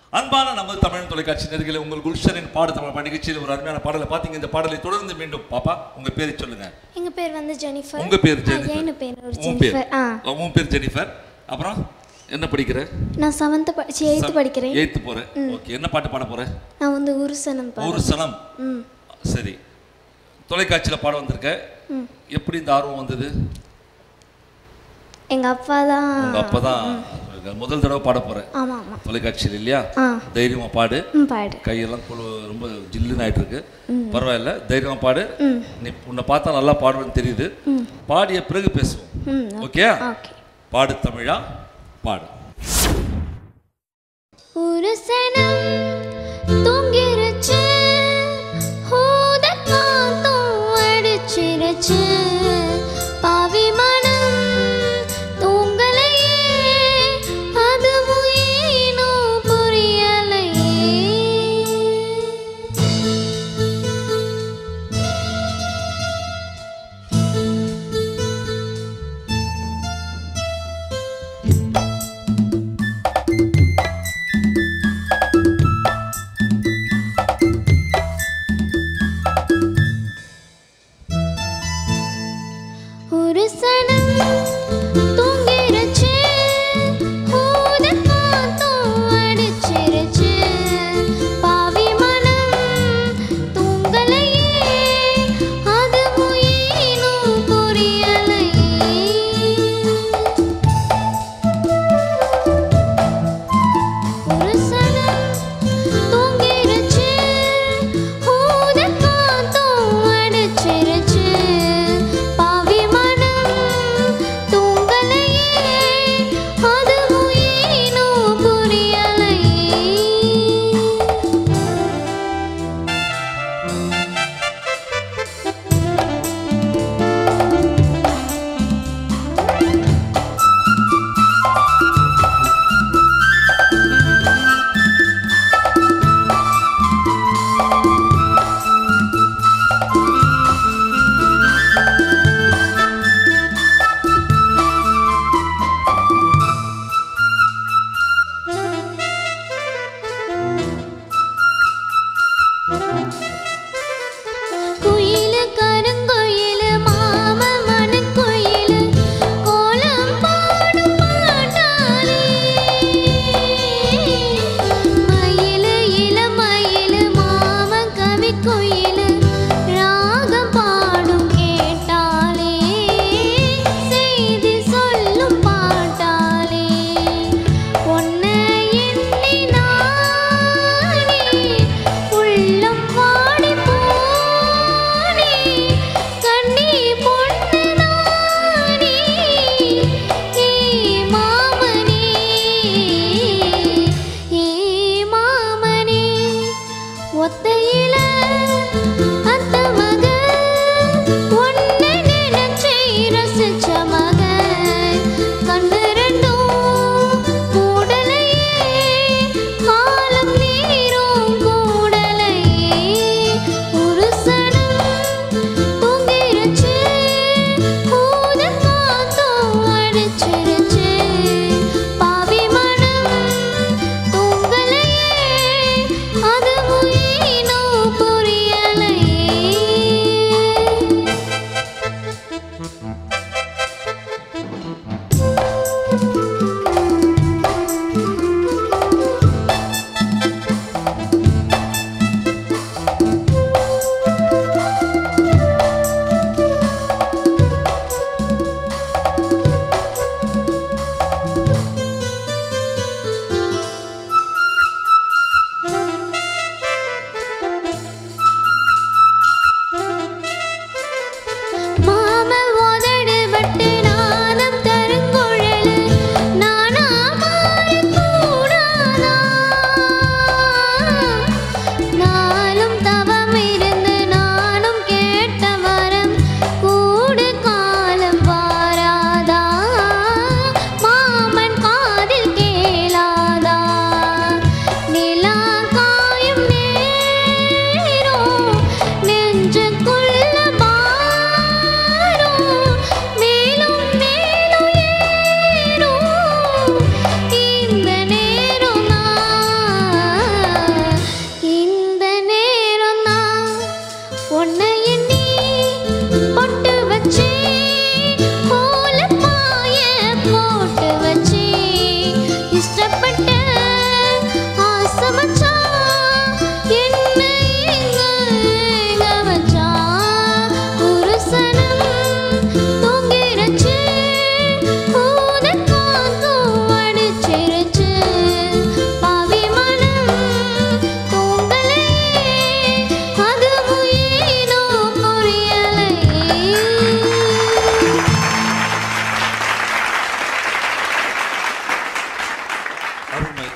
அன்பான நமது தமிழ் தொலைக்காட்சி நேர்களை உங்கள் குல்ஷனின் பாடு தமிழ் நிகழ்ச்சியில் ஒரு அருமையான பாடலை பார்த்தீங்க இந்த பாடலை தொடர்ந்து மீண்டும் பாப்பா உங்க பேரை சொல்லுங்க எங்க பேர் வந்து ஜெனிஃபர் உங்க பேர் ஆ, ஜெனிஃபர் என் பேர் ஒரு உன் பேர் ஜெனிஃபர் ஆ உன் பேர் ஜெனிஃபர் அப்புறம் என்ன படிக்கிற நான் செவன்த்து படிச்சு எயித்து படிக்கிறேன் எயித்து போறேன் ஓகே என்ன பாட்டு பாட போற நான் வந்து உருசனம் பா ஒரு சனம் ம் சரி தொலைக்காட்சியில் பாட வந்திருக்க எப்படி இந்த ஆர்வம் வந்தது எங்க அப்பா தான் உங்க அப்பா தான் முதல் தடவை பாட போறேன் ஆமா ஆமா தொலைக்காட்சியில் இல்லையா ஆ தைரியமா பாடு ம் பாடு கையெல்லாம் குழு ரொம்ப ஜில்லுன்னு ஆயிட்டு இருக்கு பரவாயில்ல தைரியமா பாடு நீ உன்னை பார்த்தா நல்லா பாடுவேன்னு தெரியுது பாடிய பிறகு பேசுவோம் ம் ஓகே ஓகே பாடு தமிழா பாடு உருசனம் தூங்கிருச்சு ஹோத காத்தும் அடிச்சிருச்சு பாவி மனம் தூங்கலையே அதுவும் ஏனோ புரியலையே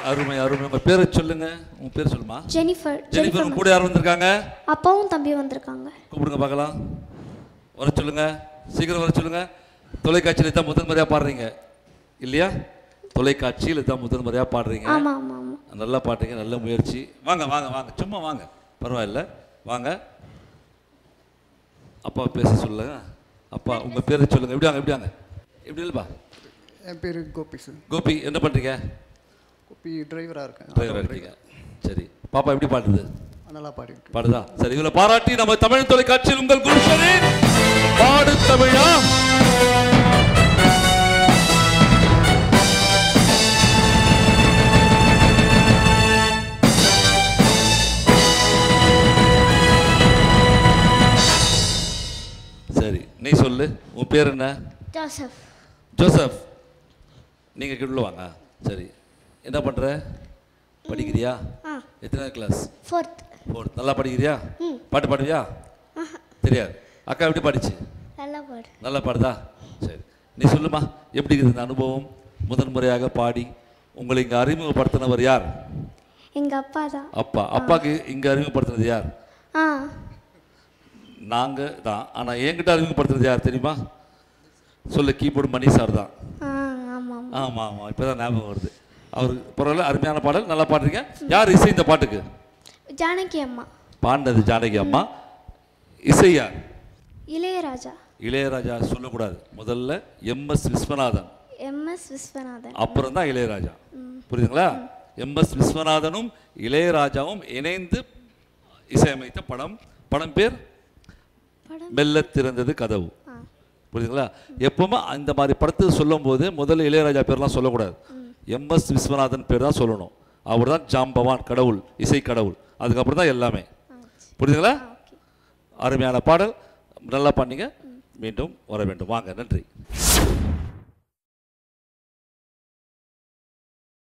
அருமை அருமை உங்க பேரை சொல்லுங்க உங்க பேர் சொல்லுமா ஜெனிஃபர் ஜெனிஃபர் உங்க கூட யார் வந்திருக்காங்க அப்பாவும் தம்பியும் வந்திருக்காங்க கூப்பிடுங்க பார்க்கலாம் வர சொல்லுங்க சீக்கிரம் வர சொல்லுங்க தொலைக்காட்சியில் தான் முதல் முறையாக பாடுறீங்க இல்லையா தொலைக்காட்சியில் தான் முதல் முறையாக பாடுறீங்க ஆமாம் ஆமாம் ஆமாம் நல்லா பாட்டுங்க நல்ல முயற்சி வாங்க வாங்க வாங்க சும்மா வாங்க பரவாயில்ல வாங்க அப்பா பேச சொல்லுங்க அப்பா உங்க பேரை சொல்லுங்க எப்படி வாங்க எப்படி வாங்க எப்படி இல்லைப்பா என் பேர் கோபி சார் கோபி என்ன பண்றீங்க கோபி டிரைவராக இருக்கேன் டிரைவராக இருக்கீங்க சரி பாப்பா எப்படி பாடுது நல்லா பாடிட்டு பாடுதா சரி இவளை பாராட்டி நம்ம தமிழ் தொலைக்காட்சியில் உங்கள் குருஷனின் பாடு தமிழா சரி நீ சொல்லு உன் பேர் என்ன ஜோசப் ஜோசப் நீங்கள் கிட்ட வாங்க சரி என்ன பண்ணுற படிக்கிறியா ஆ எத்தனை கிளாஸ் ஃபோர்த் ஃபோர்த் நல்லா படிக்கிறியா ம். பாட்டு பாடுவியா தெரியாது அக்கா எப்படி பாடிச்சு நல்லா பாடு நல்லா பாடுதா சரி நீ சொல்லுமா எப்படி இருக்குது இந்த அனுபவம் முதன் முறையாக பாடி உங்களை இங்கே அறிமுகப்படுத்தினவர் யார் எங்கள் அப்பா தான் அப்பா அப்பாக்கு இங்கே அறிமுகப்படுத்தினது யார் ஆ நாங்கள் தான் ஆனால் என்கிட்ட அறிமுகப்படுத்துறது யார் தெரியுமா சொல்லு கீபோர்டு மணி சார் தான் ஆ ஆமாம் ஆமாம் ஆமாம் ஆமாம் இப்போ தான் ஞாபகம் வருது அவர் பரவாயில்ல அருமையான பாடல் நல்லா பாடுறீங்க யார் இசை இந்த பாட்டுக்கு ஜானகி அம்மா பாடினது ஜானகி அம்மா இசை யார் இளையராஜா இளையராஜா சொல்லக்கூடாது முதல்ல எம்எஸ் விஸ்வநாதன் எம்எஸ் விஸ்வநாதன் அப்புறம் தான் இளையராஜா புரியுதுங்களா எம்எஸ் விஸ்வநாதனும் இளையராஜாவும் இணைந்து இசையமைத்த படம் படம் பேர் படம் மெல்ல திறந்தது கதவு ஆ புரியுதுங்களா எப்பவுமே அந்த மாதிரி படத்தை சொல்லும்போது முதல்ல இளையராஜா பேர்லாம் சொல்லக்கூடாது எம்எஸ் விஸ்வநாதன் பேர் தான் சொல்லணும் அவர் தான் ஜாம்பவான் கடவுள் இசை கடவுள் அதுக்கப்புறம் தான் எல்லாமே ஆ புரியுதுங்களா ஓகே அருமையான பாடல் நல்லா பண்ணீங்க மீண்டும் வர வேண்டும் வாங்க நன்றி